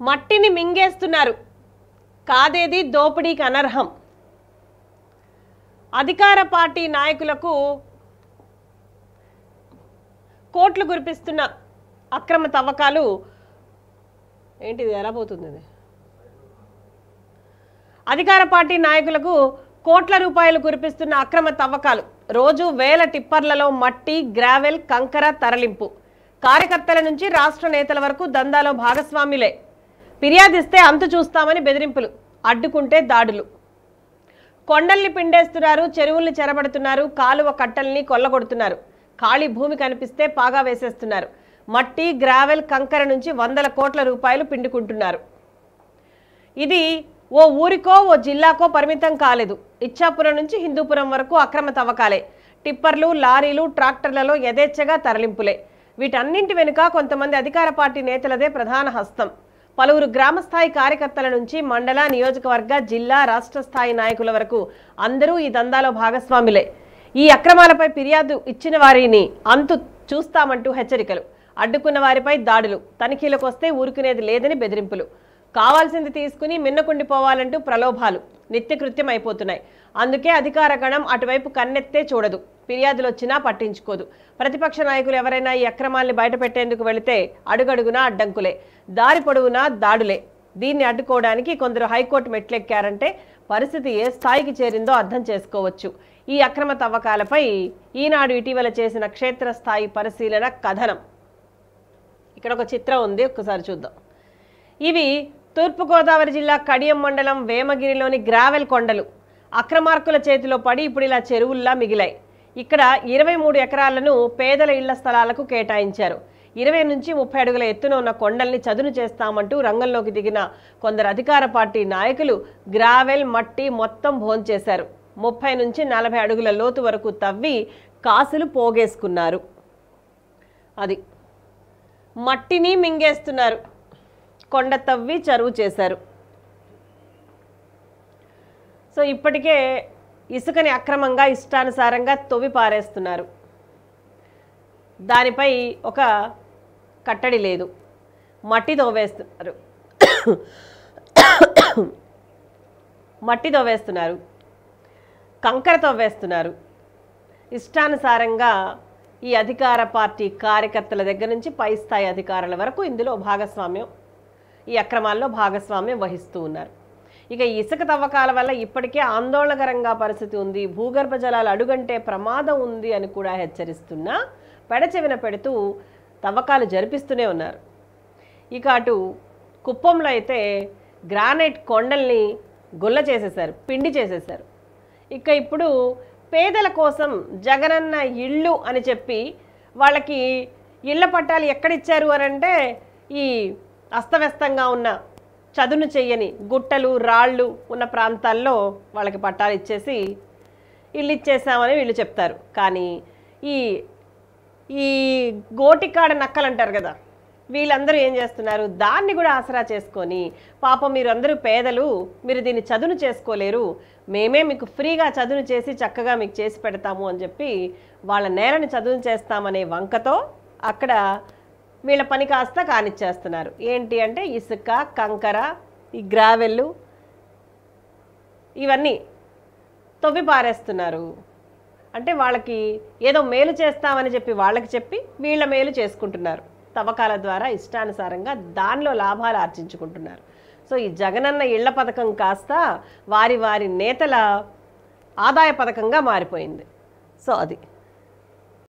మట్టిని మింగేస్తున్నారు కాదేది దోపిడీకి అనర్హం అధికార పార్టీ నాయకులకు కోట్లు కురిపిస్తున్న అక్రమ తవ్వకాలు ఏంటిది ఎలా పోతుంది ఇది అధికార పార్టీ నాయకులకు కోట్ల రూపాయలు కురిపిస్తున్న అక్రమ తవ్వకాలు రోజు వేల టిప్పర్లలో మట్టి గ్రావెల్ కంకర తరలింపు కార్యకర్తల నుంచి రాష్ట్ర నేతల వరకు దందాలో భాగస్వాములే ఫిర్యాదిస్తే అంతు చూస్తామని బెదిరింపులు అడ్డుకుంటే దాడులు కొండల్ని పిండేస్తున్నారు చెరువుల్ని చెరబడుతున్నారు కాలువ కట్టల్ని కొల్లగొడుతున్నారు ఖాళీ భూమి కనిపిస్తే పాగా వేసేస్తున్నారు మట్టి గ్రావెల్ కంకర నుంచి వందల కోట్ల రూపాయలు పిండుకుంటున్నారు ఇది ఓ ఊరికో ఓ జిల్లాకో పరిమితం కాలేదు ఇచ్చాపురం నుంచి హిందూపురం వరకు అక్రమ తవ్వకాలే టిప్పర్లు లారీలు ట్రాక్టర్లలో యథేచ్ఛగా తరలింపులే వీటన్నింటి వెనుక కొంతమంది అధికార పార్టీ నేతలదే ప్రధాన హస్తం పలువురు గ్రామస్థాయి కార్యకర్తల నుంచి మండల నియోజకవర్గ జిల్లా రాష్ట్ర స్థాయి నాయకుల వరకు అందరూ ఈ దందాలో భాగస్వాములే ఈ అక్రమాలపై ఫిర్యాదు ఇచ్చిన వారిని అంతు చూస్తామంటూ హెచ్చరికలు అడ్డుకున్న వారిపై దాడులు తనిఖీలకు వస్తే ఊరుకునేది లేదని బెదిరింపులు కావాల్సింది తీసుకుని మిన్నకుండిపోవాలంటూ ప్రలోభాలు నిత్యకృత్యం అయిపోతున్నాయి అందుకే అధికార గణం అటువైపు కన్నెత్తే చూడదు ఫిర్యాదులు వచ్చినా పట్టించుకోదు ప్రతిపక్ష నాయకులు ఎవరైనా ఈ అక్రమాల్ని బయటపెట్టేందుకు వెళితే అడుగడుగునా అడ్డంకులే దారి పొడవునా దాడులే దీన్ని అడ్డుకోవడానికి కొందరు హైకోర్టు మెట్లెక్కారంటే పరిస్థితి ఏ స్థాయికి చేరిందో అర్థం చేసుకోవచ్చు ఈ అక్రమ తవ్వకాలపై ఈనాడు ఇటీవల చేసిన క్షేత్రస్థాయి పరిశీలన కథనం ఇక్కడ ఒక చిత్రం ఉంది ఒక్కసారి చూద్దాం ఇవి తూర్పుగోదావరి జిల్లా కడియం మండలం వేమగిరిలోని గ్రావెల్ కొండలు అక్రమార్కుల చేతిలో పడి ఇప్పుడు ఇలా చెరువుల్లా మిగిలాయి ఇక్కడ ఇరవై మూడు ఎకరాలను పేదల ఇళ్ల స్థలాలకు కేటాయించారు ఇరవై నుంచి ముప్పై అడుగుల ఎత్తున ఉన్న కొండల్ని చదును చేస్తామంటూ రంగంలోకి దిగిన కొందరు అధికార పార్టీ నాయకులు గ్రావెల్ మట్టి మొత్తం భోంచేశారు ముప్పై నుంచి నలభై అడుగుల లోతు వరకు తవ్వి కాసులు పోగేసుకున్నారు అది మట్టిని మింగేస్తున్నారు కొండ తవ్వి చరువు చేశారు సో ఇప్పటికే ఇసుకని అక్రమంగా ఇష్టానుసారంగా తవ్వి పారేస్తున్నారు దానిపై ఒక కట్టడి లేదు మట్టి తవ్వేస్తున్నారు మట్టి తవ్వేస్తున్నారు కంకర తవ్వేస్తున్నారు ఇష్టానుసారంగా ఈ అధికార పార్టీ కార్యకర్తల దగ్గర నుంచి పై స్థాయి అధికారుల వరకు ఇందులో భాగస్వామ్యం ఈ అక్రమాల్లో భాగస్వామ్యం వహిస్తూ ఉన్నారు ఇక ఈ ఇసుక తవ్వకాల వల్ల ఇప్పటికే ఆందోళనకరంగా పరిస్థితి ఉంది భూగర్భ జలాలు అడుగంటే ప్రమాదం ఉంది అని కూడా హెచ్చరిస్తున్నా పెడచెవిన పెడుతూ తవ్వకాలు జరిపిస్తూనే ఉన్నారు ఇక అటు కుప్పంలో అయితే గ్రానైట్ కొండల్ని గుల్ల చేసేశారు పిండి చేసేశారు ఇక ఇప్పుడు పేదల కోసం జగనన్న ఇళ్ళు అని చెప్పి వాళ్ళకి ఇళ్ల పట్టాలు ఎక్కడిచ్చారు అని అంటే ఈ అస్తవ్యస్తంగా ఉన్న చదును చెయ్యని గుట్టలు రాళ్ళు ఉన్న ప్రాంతాల్లో వాళ్ళకి పట్టాలు ఇచ్చేసి ఇల్లు ఇచ్చేసామని వీళ్ళు చెప్తారు కానీ ఈ ఈ గోటికాడ నక్కలు అంటారు కదా వీళ్ళందరూ ఏం చేస్తున్నారు దాన్ని కూడా ఆసరా చేసుకొని పాపం మీరు అందరూ పేదలు మీరు దీన్ని చదును చేసుకోలేరు మేమే మీకు ఫ్రీగా చదును చేసి చక్కగా మీకు చేసి పెడతాము అని చెప్పి వాళ్ళ నేలని చదును చేస్తామనే వంకతో అక్కడ వీళ్ళ పని కాస్త కానిచ్చేస్తున్నారు ఏంటి అంటే ఇసుక కంకర ఈ గ్రావెల్లు ఇవన్నీ తవ్వి పారేస్తున్నారు అంటే వాళ్ళకి ఏదో మేలు చేస్తామని చెప్పి వాళ్ళకి చెప్పి వీళ్ళ మేలు చేసుకుంటున్నారు తవ్వకాల ద్వారా ఇష్టానుసారంగా దానిలో లాభాలు ఆర్జించుకుంటున్నారు సో ఈ జగనన్న ఇళ్ల పథకం కాస్త వారి వారి నేతల ఆదాయ పథకంగా మారిపోయింది సో అది